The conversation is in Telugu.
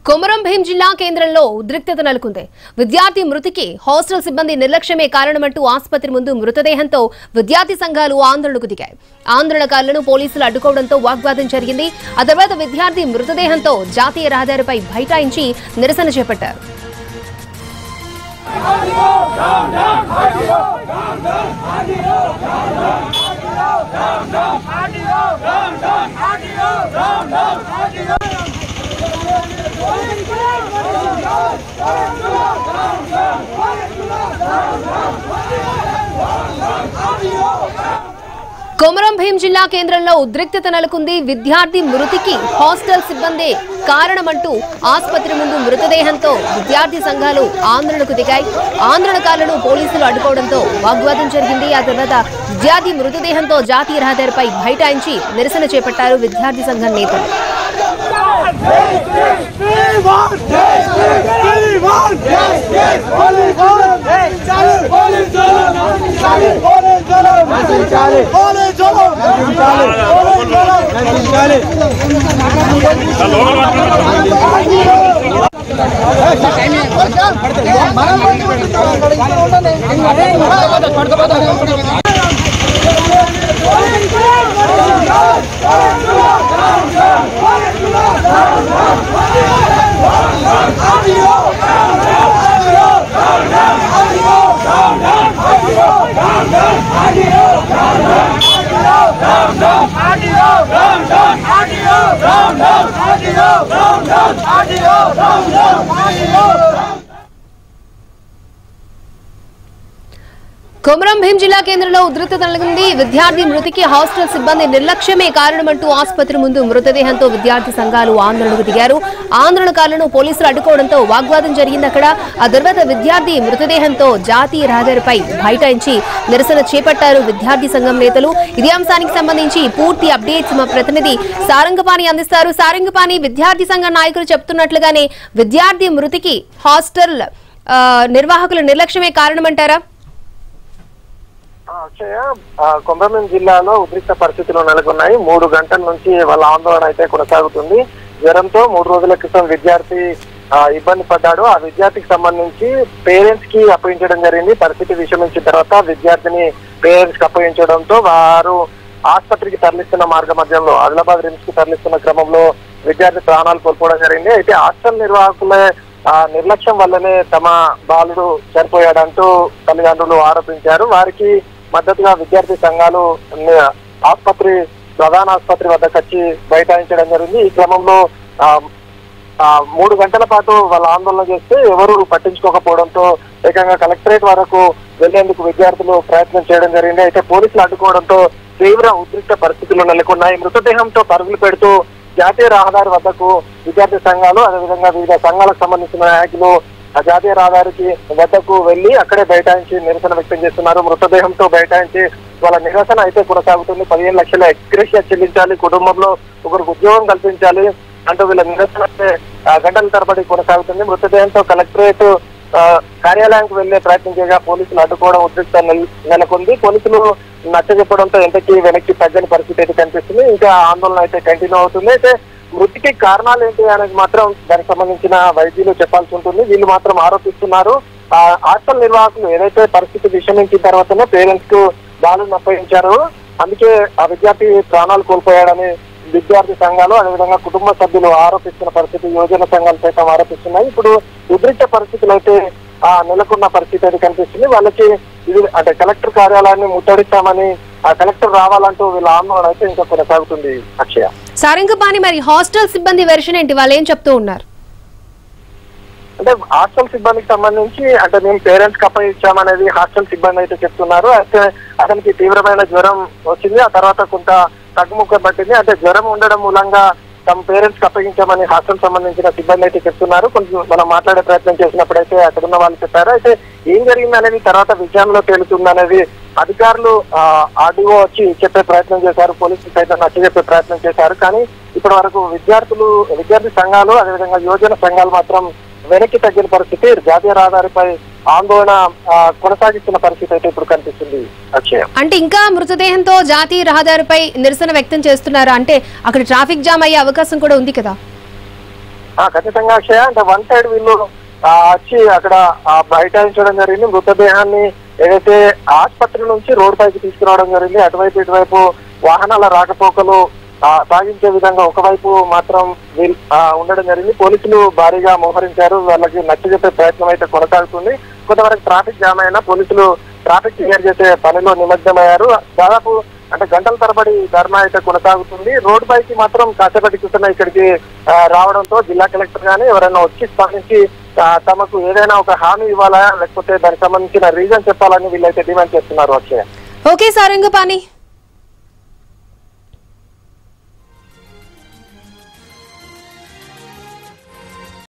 కొమరం భీం జిల్లా కేంద్రంలో ఉద్రిక్తత నెలకొంది విద్యార్థి మృతికి హాస్టల్ సిబ్బంది నిర్లక్ష్యమే కారణమంటూ ఆసుపత్రి ముందు మృతదేహంతో విద్యార్థి సంఘాలు ఆందోళనకు దిగాయి ఆందోళనకారులను పోలీసులు అడ్డుకోవడంతో వాగ్వాదం జరిగింది ఆ తర్వాత విద్యార్థి మృతదేహంతో జాతీయ రహదారిపై బైఠాయించి నిరసన చేపట్టారు కొమరం భీం జిల్లా కేంద్రంలో ఉద్రిక్తత నెలకొంది విద్యార్థి మృతికి హాస్టల్ సిబ్బంది కారణమంటూ ఆసుపత్రి ముందు మృతదేహంతో విద్యార్థి సంఘాలు ఆందోళనకు దిగాయి ఆందోళనకారులను పోలీసులు అడ్డుకోవడంతో వాగ్వాదం జరిగింది ఆ తర్వాత విద్యార్థి మృతదేహంతో జాతీయ రహదారిపై బైఠాయించి నిరసన చేపట్టారు విద్యార్థి సంఘం నేతలు కొమరం భీం జిల్లా కేంద్రంలో ఉధృత నెలకొంది విద్యార్థి మృతికి హాస్టల్ సిబ్బంది నిర్లక్ష్యమే కారణమంటూ ఆసుపత్రి ముందు మృతదేహంతో విద్యార్థి సంఘాలు ఆందోళనకు దిగారు ఆందోళనకారులను పోలీసులు అడ్డుకోవడంతో వాగ్వాదం జరిగింది అక్కడ ఆ తర్వాత విద్యార్థి మృతదేహంతో జాతీయ రహదారిపై బైఠాయించి నిరసన చేపట్టారు విద్యార్థి సంఘం నేతలు ఇదే అంశానికి సంబంధించి పూర్తి అప్డేట్స్ మా ప్రతినిధి సారంగపాణి అందిస్తారు సారంగపాణి విద్యార్థి సంఘ నాయకులు చెప్తున్నట్లుగానే విద్యార్థి మృతికి హాస్టల్ ఆ, నిర్వాహకుల నిర్లక్ష్యమే కారణమంటారా ఆ, అక్షయ ఆ, కొమరంభీం జిల్లాలో ఉద్రిక్త పరిస్థితులు నెలకొన్నాయి మూడు గంటల నుంచి వాళ్ళ ఆందోళన అయితే కొనసాగుతుంది జ్వరంతో మూడు రోజుల క్రితం విద్యార్థి ఆ, ఇబ్బంది పడ్డాడు ఆ విద్యార్థికి సంబంధించి పేరెంట్స్ కి అప్పగించడం జరిగింది పరిస్థితి విషమించిన తర్వాత విద్యార్థిని పేరెంట్స్ కి అప్పగించడంతో వారు ఆసుపత్రికి తరలిస్తున్న మార్గ మధ్యంలో ఆదిలాబాద్ రిమ్స్ కి తరలిస్తున్న క్రమంలో విద్యార్థి ప్రాణాలు కోల్పోవడం జరిగింది అయితే హాస్టల్ నిర్వాహకులే ఆ నిర్లక్ష్యం వల్లనే తమ బాలుడు చనిపోయాడంటూ తల్లిదండ్రులు ఆరోపించారు వారికి మద్దతుగా విద్యార్థి సంఘాలు ని- ఆసుపత్రి ప్రధాన ఆసుపత్రి వద్దకు వచ్చి బైఠాయించడం జరిగింది ఈ క్రమంలో ఆ, ఆ, మూడు గంటల పాటు వాళ్ళ ఆందోళన చేస్తే ఎవరు పట్టించుకోకపోవడంతో ఏకంగా కలెక్టరేట్ వరకు వెళ్లేందుకు విద్యార్థులు ప్రయత్నం చేయడం జరిగింది అయితే పోలీసులు అడ్డుకోవడంతో తీవ్ర ఉద్రిక్త పరిస్థితులు నెలకొన్నాయి మృతదేహంతో పరుగులు పెడుతూ జాతీయ రహదారి వద్దకు విద్యార్థి సంఘాలు అదేవిధంగా వివిధ సంఘాలకు సంబంధించిన నాయకులు ఆ జాతీయ రహదారికి వద్దకు వెళ్లి అక్కడే బైఠాయించి నిరసన వ్యక్తం చేస్తున్నారు మృతదేహంతో బైఠాయించి వాళ్ళ నిరసన అయితే కొనసాగుతుంది పదిహేను లక్షల ఎక్స్గ్రేషియా చెల్లించాలి కుటుంబంలో ఒకరికి ఉద్యోగం కల్పించాలి అంటూ వీళ్ళ నిరసన అయితే ఆ, గంటల తరబడి కొనసాగుతుంది మృతదేహంతో కలెక్టరేట్ ఆ, కార్యాలయానికి వెళ్లే ప్రయత్నం చేయగా పోలీసులు అడ్డుకోవడం ఉద్రిక్త నెల- నెలకొంది పోలీసులు నచ్చజెప్పడంతో ఎంతకి వెనక్కి తగ్గని పరిస్థితి అయితే కనిపిస్తుంది ఇంకా ఆందోళన అయితే కంటిన్యూ అవుతుంది అయితే మృతికి కారణాలు ఏంటి అనేది మాత్రం దానికి సంబంధించిన వైద్యులు చెప్పాల్సి ఉంటుంది వీళ్ళు మాత్రం ఆరోపిస్తున్నారు ఆ హాస్టల్ నిర్వాహకులు ఏదైతే పరిస్థితి విషమించిన తర్వాతనే పేరెంట్స్ కు బాలుని అప్పగించారు అందుకే ఆ విద్యార్థి ప్రాణాలు కోల్పోయాడని విద్యార్థి సంఘాలు అదేవిధంగా కుటుంబ సభ్యులు ఆరోపిస్తున్న పరిస్థితి యువజన సంఘాలు సైతం ఆరోపిస్తున్నాయి ఇప్పుడు ఉద్రిక్త పరిస్థితులు అయితే ఆ నెలకొన్న పరిస్థితి అయితే కనిపిస్తుంది వాళ్ళకి ఇది అంటే కలెక్టర్ కార్యాలయాన్ని ముట్టడిస్తామని ఆ కలెక్టర్ రావాలంటూ వీళ్ళ ఆందోళన అయితే ఇంకా కొనసాగుతుంది అక్షయ సారంగపాణి మరి హాస్టల్ సిబ్బంది వెర్షన్ ఏంటి వాళ్ళు ఏం చెప్తూ ఉన్నారు అంటే హాస్టల్ సిబ్బందికి సంబంధించి అంటే మేము పేరెంట్స్ కి అప్పగించామనేది హాస్టల్ సిబ్బంది అయితే చెప్తున్నారు అయితే అతనికి తీవ్రమైన జ్వరం వచ్చింది ఆ తర్వాత కొంత తగ్గుముఖం పట్టింది అంటే జ్వరం ఉండడం మూలంగా తమ పేరెంట్స్ కి అప్పగించామని హాస్టల్ సంబంధించిన సిబ్బంది అయితే చెప్తున్నారు కొంచెం మనం మాట్లాడే ప్రయత్నం చేసినప్పుడైతే అక్కడ ఉన్న వాళ్ళు చెప్పారు అయితే ఏం జరిగింది అనేది తర్వాత విజయంలో తేలుతుంది అనేది అధికారులు ఆర్డీఓ వచ్చి చెప్పే ప్రయత్నం చేశారు పోలీసులు సైతం నచ్చ చెప్పే ప్రయత్నం చేశారు కానీ ఇప్పటి వరకు విద్యార్థులు విద్యార్థి సంఘాలు అదేవిధంగా యువజన సంఘాలు మాత్రం వెనక్కి తగ్గిన పరిస్థితి జాతీయ రహదారిపై ఆందోళన ఆ, కొనసాగిస్తున్న పరిస్థితి అయితే ఇప్పుడు కనిపిస్తుంది అక్షయ అంటే ఇంకా మృతదేహంతో జాతీయ రహదారిపై నిరసన వ్యక్తం చేస్తున్నారు అంటే అక్కడ ట్రాఫిక్ జామ్ అయ్యే అవకాశం కూడా ఉంది కదా ఆ, ఖచ్చితంగా అక్షయ అంటే వన్ సైడ్ వీళ్ళు ఆ, వచ్చి అక్కడ ఆ, బైఠాయించడం జరిగింది మృతదేహాన్ని ఏదైతే ఆసుపత్రి నుంచి రోడ్ పైకి తీసుకురావడం జరిగింది అటువైపు ఇటువైపు వాహనాల రాకపోకలు ఆ, సాగించే విధంగా ఒకవైపు మాత్రం వీల్- ఆ, ఉండడం జరిగింది పోలీసులు భారీగా మోహరించారు వాళ్ళకి నచ్చజెప్పే ప్రయత్నం అయితే కొనసాగుతుంది కొంతవరకు ట్రాఫిక్ జామ్ అయినా పోలీసులు ట్రాఫిక్ క్లియర్ చేసే పనిలో నిమగ్నమయ్యారు దాదాపు అంటే గంటల తరబడి ధర్నా అయితే కొనసాగుతుంది రోడ్ పైకి మాత్రం కాసేపటి క్రితమే ఇక్కడికి ఆ, రావడంతో జిల్లా కలెక్టర్ గానీ ఎవరైనా వచ్చి స్పందించి ఆ, తమకు ఏదైనా ఒక హామీ ఇవ్వాలా లేకపోతే దానికి సంబంధించిన రీజన్ చెప్పాలని వీళ్ళైతే డిమాండ్ చేస్తున్నారు అక్షయ్ ఓకే సారంగపాణి